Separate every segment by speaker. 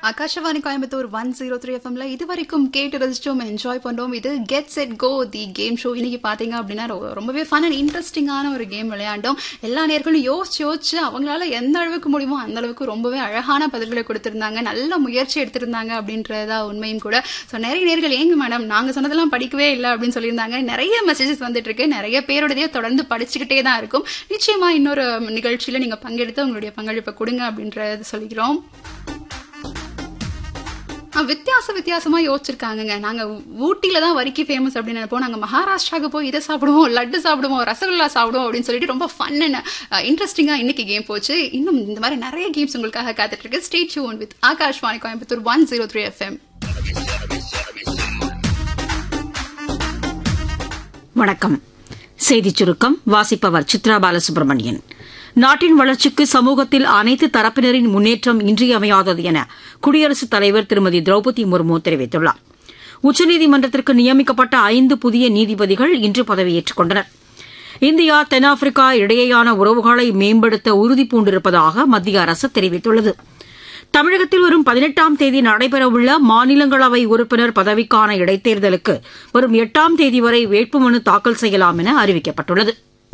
Speaker 1: Akashvani Coimbatore one zero three எஃப்எம்ல இது வரைக்கும் கேட்டு ரசிச்சோம் என்ஜாய் பண்றோம் இது get set go the game show இன்னைக்கு பாத்தீங்க அப்படின்னா ரொ- ரொம்பவே ஃபன் அண்ட் இன்ட்ரெஸ்டிங்கான ஒரு கேம் விளையாண்டோம் எல்லா நேர்களும் யோசிச்சு யோசிச்சு அவங்களால எந்த அளவுக்கு முடியுமோ அந்த அளவுக்கு ரொம்பவே அழகான பதில்களை கொடுத்திருந்தாங்க நல்ல முயற்சி எடுத்திருந்தாங்க அப்படின்றதா உண்மையும் கூட ஸோ நிறைய நேர்கள் ஏங்க மேடம் நாங்க சொன்னதெல்லாம் படிக்கவே இல்லை அப்படின்னு சொல்லியிருந்தாங்க நிறைய மெசேஜஸ் வந்துட்டு இருக்கு நிறைய பேருடையதே தொடர்ந்து படிச்சுக்கிட்டே தான் இருக்கும் நிச்சயமா இன்னொரு நிகழ்ச்சியில நீங்க பங்கெடுத்து உங்களுடைய பங்களிப்பை கொடுங்க அப்படின்றத சொல்லிக்கிறோம் ஆ, வித்தியாச வித்தியாசமா யோசிச்சிருக்காங்கங்க நாங்க ஊட்டில தான் வரிக்கி ஃபேமஸ் அப்படின்னு நினைப்போம் நாங்க மகாராஷ்டிராவுக்கு போய் இதை சாப்பிடுவோம் லட்டு சாப்பிடுவோம் ரசகுல்லா சாப்பிடுவோம் அப்படின்னு சொல்லிட்டு ரொம்ப ஃபன் இன்ட்ரெஸ்டிங்கா இன்னைக்கு கேம் போச்சு இன்னும் இந்த மாதிரி நிறைய கேம்ஸ் உங்களுக்காக காத்துட்டு இருக்கு ஸ்டேட் யூன் with Akashvani Coimbatore one zero three FM
Speaker 2: வணக்கம் செய்திச் சுருக்கம் வாசிப்பவர் சித்ரா பாலசுப்ரமணியன் நாட்டின் வளர்ச்சிக்கு சமூகத்தில் அனைத்து தரப்பினரின் முன்னேற்றம் இன்றியமையாதது என குடியரசுத் தலைவர் திருமதி திரௌபதி முர்மு தெரிவித்துள்ளார் உச்சநீதிமன்றத்திற்கு நியமிக்கப்பட்ட ஐந்து புதிய நீதிபதிகள் இன்று பதவியேற்றுக் கொண்டனர் இந்தியா தென்னாப்பிரிக்கா இடையேயான உறவுகளை மேம்படுத்த உறுதிபூண்டிருப்பதாக மத்திய அரசு தெரிவித்துள்ளது தமிழகத்தில் வரும் பதினெட்டாம் தேதி நடைபெறவுள்ள மாநிலங்களவை உறுப்பினர் பதவிக்கான இடைத்தேர்தலுக்கு வரும் எட்டாம் தேதி வரை வேட்புமனு தாக்கல் செய்யலாம் என அறிவிக்கப்பட்டுள்ளது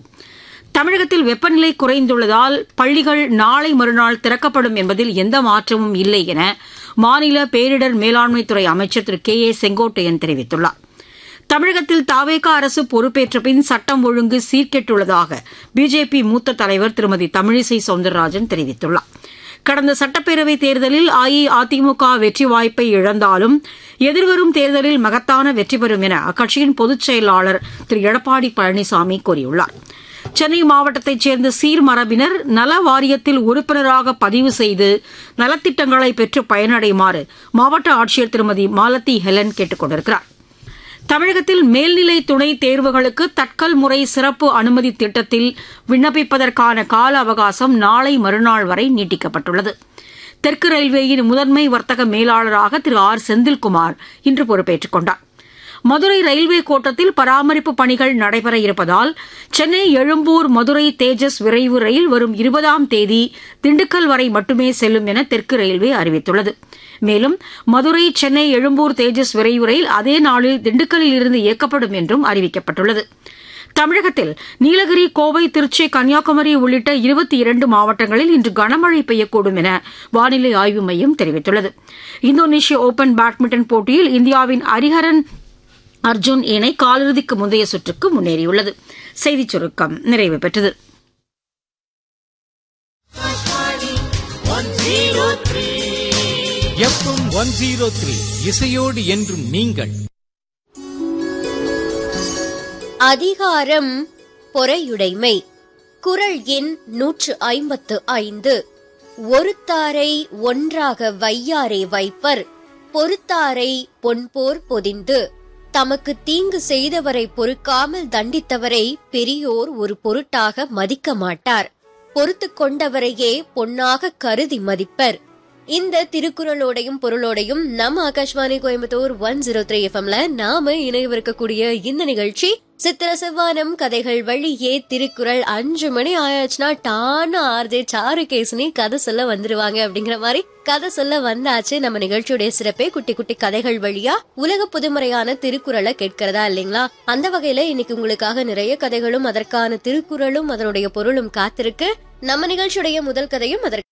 Speaker 2: தமிழகத்தில் வெப்பநிலை குறைந்துள்ளதால் பள்ளிகள் நாளை மறுநாள் திறக்கப்படும் என்பதில் எந்த மாற்றமும் இல்லை என மாநில பேரிடர் மேலாண்மைத்துறை அமைச்சர் திரு கே ஏ செங்கோட்டையன் தெரிவித்துள்ளார் தமிழகத்தில் தாவேகா அரசு பொறுப்பேற்ற பின் சட்டம் ஒழுங்கு சீர்கெட்டுள்ளதாக பிஜேபி மூத்த தலைவர் திருமதி தமிழிசை சவுந்தரராஜன் தெரிவித்துள்ளார் கடந்த சட்டப்பேரவைத் தேர்தலில் அஇஅதிமுக வெற்றி வாய்ப்பை இழந்தாலும் எதிர்வரும் தேர்தலில் மகத்தான வெற்றி பெறும் என அக்கட்சியின் பொதுச் செயலாளர் திரு எடப்பாடி பழனிசாமி கூறியுள்ளார் சென்னை மாவட்டத்தைச் சேர்ந்த சீர்மரபினர் நல வாரியத்தில் உறுப்பினராக பதிவு செய்து நலத்திட்டங்களை பெற்று பயனடையுமாறு மாவட்ட ஆட்சியர் திருமதி மாலதி ஹெலன் கேட்டுக் கொண்டிருக்கிறார் தமிழகத்தில் மேல்நிலை துணை தேர்வுகளுக்கு தட்கல் முறை சிறப்பு அனுமதி திட்டத்தில் விண்ணப்பிப்பதற்கான கால அவகாசம் நாளை மறுநாள் வரை நீட்டிக்கப்பட்டுள்ளது தெற்கு ரயில்வேயின் முதன்மை வர்த்தக மேலாளராக திரு ஆர் செந்தில்குமார் இன்று பொறுப்பேற்றுக் கொண்டார் மதுரை ரயில்வே கோட்டத்தில் பராமரிப்பு பணிகள் நடைபெற இருப்பதால் சென்னை எழும்பூர் மதுரை தேஜஸ் விரைவு ரயில் வரும் இருபதாம் தேதி திண்டுக்கல் வரை மட்டுமே செல்லும் என தெற்கு ரயில்வே அறிவித்துள்ளது மேலும் மதுரை சென்னை எழும்பூர் தேஜஸ் விரைவு ரயில் அதே நாளில் திண்டுக்கல்லில் இருந்து இயக்கப்படும் என்றும் அறிவிக்கப்பட்டுள்ளது தமிழகத்தில் நீலகிரி கோவை திருச்சி கன்னியாகுமரி உள்ளிட்ட இருபத்தி இரண்டு மாவட்டங்களில் இன்று கனமழை பெய்யக்கூடும் என வானிலை ஆய்வு மையம் தெரிவித்துள்ளது இந்தோனேஷிய ஓபன் பேட்மிண்டன் போட்டியில் இந்தியாவின் ஹரிஹரன் அர்ஜுன் இணை காலிறுதிக்கு முந்தைய சுற்றுக்கு முன்னேறியுள்ளது செய்திச் சுருக்கம் நிறைவு பெற்றது
Speaker 3: எஃப்எம் ஒன் ஜீரோ த்ரீ இசையோடு என்றும் நீங்கள்
Speaker 4: அதிகாரம் பொறையுடைமை குரல் எண் நூற்று ஐம்பத்து ஐந்து ஒருத்தாரை ஒன்றாக வையாரே வைப்பர் பொறுத்தாரை பொன்போர் பொதிந்து தமக்கு தீங்கு செய்தவரை பொறுக்காமல் தண்டித்தவரை பெரியோர் ஒரு பொருட்டாக மதிக்க மாட்டார் பொறுத்து கொண்டவரையே பொன்னாக கருதி மதிப்பர் இந்த திருக்குறளோடையும் பொருளோடையும் நம்ம Akashvani Coimbatore one zero three எஃப்எம்ல நாம இணையவிருக்கக்கூடிய இந்த நிகழ்ச்சி சித்திர செவ்வானம் கதைகள் வழியே திருக்குறள் அஞ்சு மணி ஆயாச்சுன்னா டான ஆர்ஜே சாரு கேசுனி கதை சொல்ல வந்துருவாங்க அப்படிங்கிற மாதிரி கதை சொல்ல வந்தாச்சு நம்ம நிகழ்ச்சியுடைய சிறப்பே குட்டி குட்டி கதைகள் வழியா உலக புதுமுறையான திருக்குறளை கேட்கிறதா இல்லைங்களா அந்த வகையில இன்னைக்கு உங்களுக்காக நிறைய கதைகளும் அதற்கான திருக்குறளும் அதனுடைய பொருளும் காத்திருக்கு நம்ம நிகழ்ச்சியுடைய முதல் கதையும் அதற்கு